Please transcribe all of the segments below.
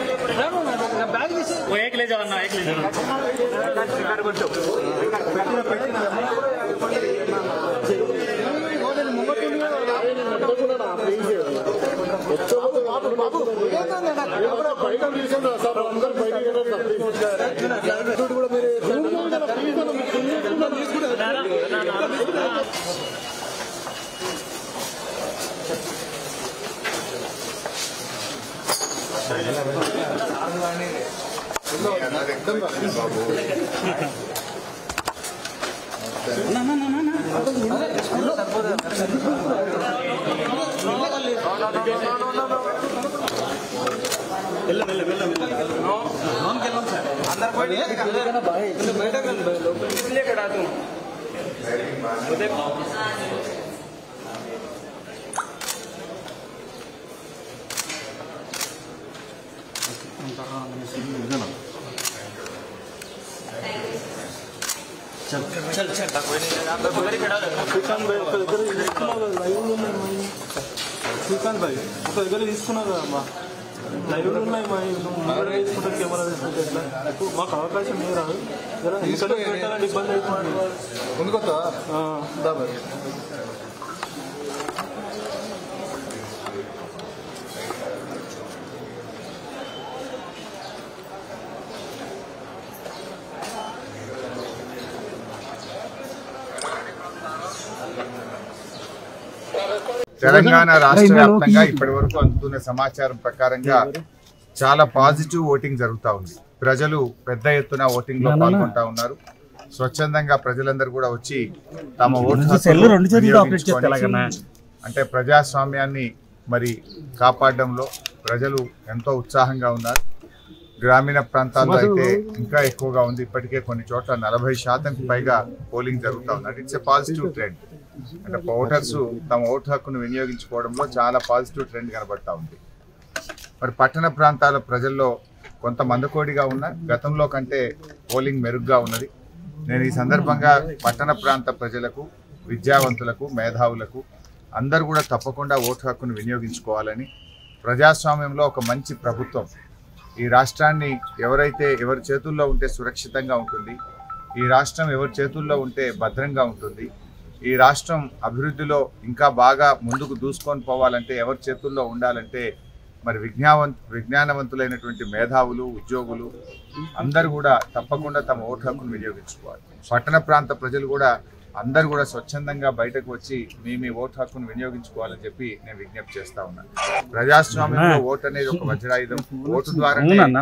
वो एक ले जाओ ना एक ले जाओ శ్రీకాంత్ భాయ్ ఒక దగ్గర తీసుకున్నారు కదా అమ్మా లైవ్లు ఉన్నాయి మా ముందర తీసుకుంటారు కెమెరా తీసుకుంటే ఎట్లా మాకు అవకాశం ఏ రాదు జరా ఇక్కడ పెట్టాలంటే ఇబ్బంది అవుతుంది ముందుకొస్తా ఆ, దా మరి. తెలంగాణ రాష్ట్ర వ్యాప్తంగా ఇప్పటి వరకు అందుతున్న సమాచారం ప్రకారంగా చాలా పాజిటివ్ ఓటింగ్ జరుగుతా ఉంది ప్రజలు పెద్ద ఎత్తున ఓటింగ్ లో పాల్గొంటా ఉన్నారు స్వచ్ఛందంగా ప్రజలందరూ కూడా వచ్చి తమ ఓటు హక్కును వినియోగించుకొని అంటే ప్రజాస్వామ్యాన్ని మరి కాపాడడంలో ప్రజలు ఎంతో ఉత్సాహంగా ఉన్నారు గ్రామీణ ప్రాంతాల్లో అయితే ఇంకా ఎక్కువగా ఉంది ఇప్పటికే కొన్ని చోట్ల నలభై శాతంకి పైగా పోలింగ్ జరుగుతూ ఉంది ఇట్స్ ఎ పాజిటివ్ ట్రెండ్ అంటే ఓటర్స్ తమ ఓటు హక్కును వినియోగించుకోవడంలో చాలా పాజిటివ్ ట్రెండ్ కనబడతా ఉంది మరి పట్టణ ప్రాంతాల ప్రజల్లో కొంత మందకోడిగా ఉన్న గతంలో కంటే పోలింగ్ మెరుగ్గా ఉన్నది నేను ఈ సందర్భంగా పట్టణ ప్రాంత ప్రజలకు విద్యావంతులకు మేధావులకు అందరూ కూడా తప్పకుండా ఓటు హక్కును వినియోగించుకోవాలని ప్రజాస్వామ్యంలో ఒక మంచి ప్రభుత్వం ఈ రాష్ట్రాన్ని ఎవరైతే ఎవరి చేతుల్లో ఉంటే సురక్షితంగా ఉంటుంది ఈ రాష్ట్రం ఎవరి చేతుల్లో ఉంటే భద్రంగా ఉంటుంది ఈ రాష్ట్రం అభివృద్ధిలో ఇంకా బాగా ముందుకు దూసుకొని పోవాలంటే ఎవరి చేతుల్లో ఉండాలంటే మరి విజ్ఞావంత విజ్ఞానవంతులైనటువంటి మేధావులు ఉద్యోగులు అందరూ కూడా తప్పకుండా తమ ఓటు హక్కును వినియోగించుకోవాలి పట్టణ ప్రాంత ప్రజలు కూడా అందరూ కూడా స్వచ్ఛందంగా బయటకు వచ్చి మీ మీ ఓటు హక్కును వినియోగించుకోవాలని చెప్పి నేను విజ్ఞప్తి చేస్తా ఉన్నాను ప్రజాస్వామ్యంలో ఓటు అనేది ఒక వజ్రాయుధం ఓటు ద్వారా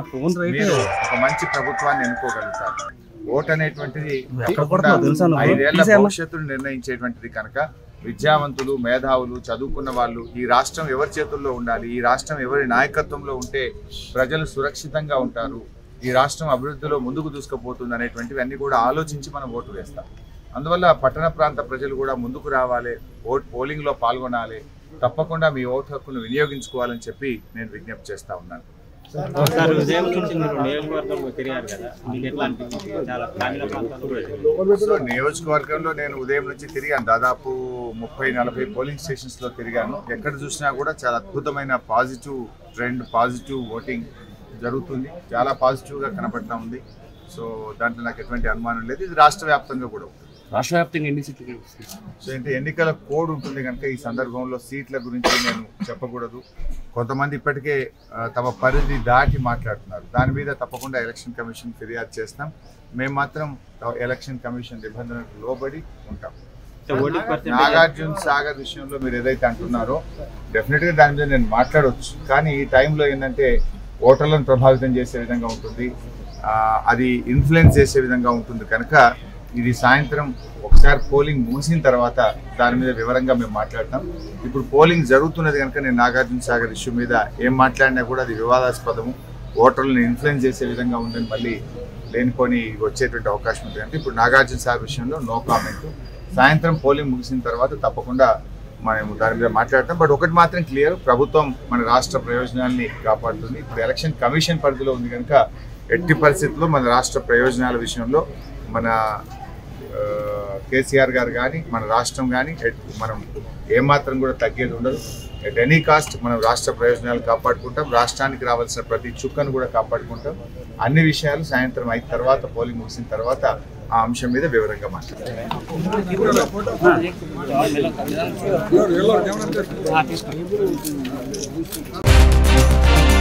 మీరు ఒక మంచి ప్రభుత్వాన్ని ఎన్నుకోగలుగుతారు ఓటు అనేటువంటిది తప్పకుండా ఐదేళ్ల భవిష్యత్తును నిర్ణయించేటువంటిది కనుక విద్యావంతులు మేధావులు చదువుకున్న వాళ్ళు ఈ రాష్ట్రం ఎవరి చేతుల్లో ఉండాలి ఈ రాష్ట్రం ఎవరి నాయకత్వంలో ఉంటే ప్రజలు సురక్షితంగా ఉంటారు ఈ రాష్ట్రం అభివృద్ధిలో ముందుకు దూసుకుపోతుంది అనేటువంటివి అన్ని కూడా ఆలోచించి మనం ఓటు వేస్తాం అందువల్ల పట్టణ ప్రాంత ప్రజలు కూడా ముందుకు రావాలి ఓట్ పోలింగ్లో పాల్గొనాలి తప్పకుండా మీ ఓటు హక్కును వినియోగించుకోవాలని చెప్పి నేను విజ్ఞప్తి చేస్తా ఉన్నాను సార్ ఉదయం నుంచి మీరు నియోజకవర్గంలో తిరిగారు కదా మీకు ఎట్లా అనిపించింది చాలా గ్రామీణ ప్రాంతాల్లో కూడా తిరిగారు. సో నియోజకవర్గంలో నేను ఉదయం నుంచి తిరిగాను దాదాపు ముప్పై నలభై పోలింగ్ స్టేషన్స్ లో తిరిగాను ఎక్కడ చూసినా కూడా చాలా అద్భుతమైన పాజిటివ్ ట్రెండ్ పాజిటివ్ ఓటింగ్ జరుగుతుంది చాలా పాజిటివ్ గా కనపడతా ఉంది సో దాంట్లో నాకు ఎటువంటి అనుమానం లేదు ఇది రాష్ట్ర వ్యాప్తంగా కూడా ఉంటుంది రాష్ట్ర వ్యాప్తంగా ఎన్ని సీట్లు గెలుస్తుంది? సో అంటే ఎన్నికల కోడ్ ఉంటుంది కనుక ఈ సందర్భంలో సీట్ల గురించి నేను చెప్పకూడదు కొంతమంది ఇప్పటికే ఆ, తమ పరిధి దాటి మాట్లాడుతున్నారు దాని మీద తప్పకుండా ఎలక్షన్ కమిషన్ ఫిర్యాదు చేస్తాం మేము మాత్రం త- ఎలక్షన్ కమిషన్ నిబంధనలకు లోబడి ఉంటాం ఓటింగ్ పర్సెంటేజ్ నాగార్జున సాగర్ విషయంలో మీరు ఏదైతే అంటున్నారో డెఫినెట్ గా దాని మీద నేను మాట్లాడవచ్చు కానీ ఈ టైంలో ఏంటంటే ఓటర్లను ప్రభావితం చేసే విధంగా ఉంటుంది ఆ, అది ఇన్ఫ్లుయెన్స్ చేసే విధంగా ఉంటుంది కనుక ఇది సాయంత్రం ఒకసారి పోలింగ్ ముగిసిన తర్వాత దాని మీద వివరంగా మేము మాట్లాడతాం ఇప్పుడు పోలింగ్ జరుగుతున్నది కనుక నేను నాగార్జున సాగర్ ఇష్యూ మీద ఏం మాట్లాడినా కూడా అది వివాదాస్పదము ఓటర్లను ఇన్ఫ్లుయెన్స్ చేసే విధంగా ఉందని మళ్ళీ లేనిపోని వచ్చేటువంటి అవకాశం ఉంది అంటే ఇప్పుడు నాగార్జున సాగర్ విషయంలో నో కామెంట్ సాయంత్రం పోలింగ్ ముగిసిన తర్వాత తప్పకుండా మనం దాని మీద మాట్లాడతాం బట్ ఒకటి మాత్రం క్లియర్ ప్రభుత్వం మన రాష్ట్ర ప్రయోజనాల్ని కాపాడుతుంది ఇప్పుడు ఎలక్షన్ కమిషన్ పరిధిలో ఉంది కనుక ఎట్టి పరిస్థితుల్లో మన రాష్ట్ర ప్రయోజనాల విషయంలో మన ఆ, కేసీఆర్ గారు కానీ మన రాష్ట్రం కానీ మనం ఏమాత్రం కూడా తగ్గేది ఉండదు ఎట్ ఎనీ కాస్ట్ మనం రాష్ట్ర ప్రయోజనాలు కాపాడుకుంటాం రాష్ట్రానికి రావాల్సిన ప్రతి చుక్కను కూడా కాపాడుకుంటాం అన్ని విషయాలు సాయంత్రం అయిన తర్వాత పోలింగ్ ముగిసిన తర్వాత ఆ అంశం మీద వివరంగా మాట్లాడతాం తీసుకోండి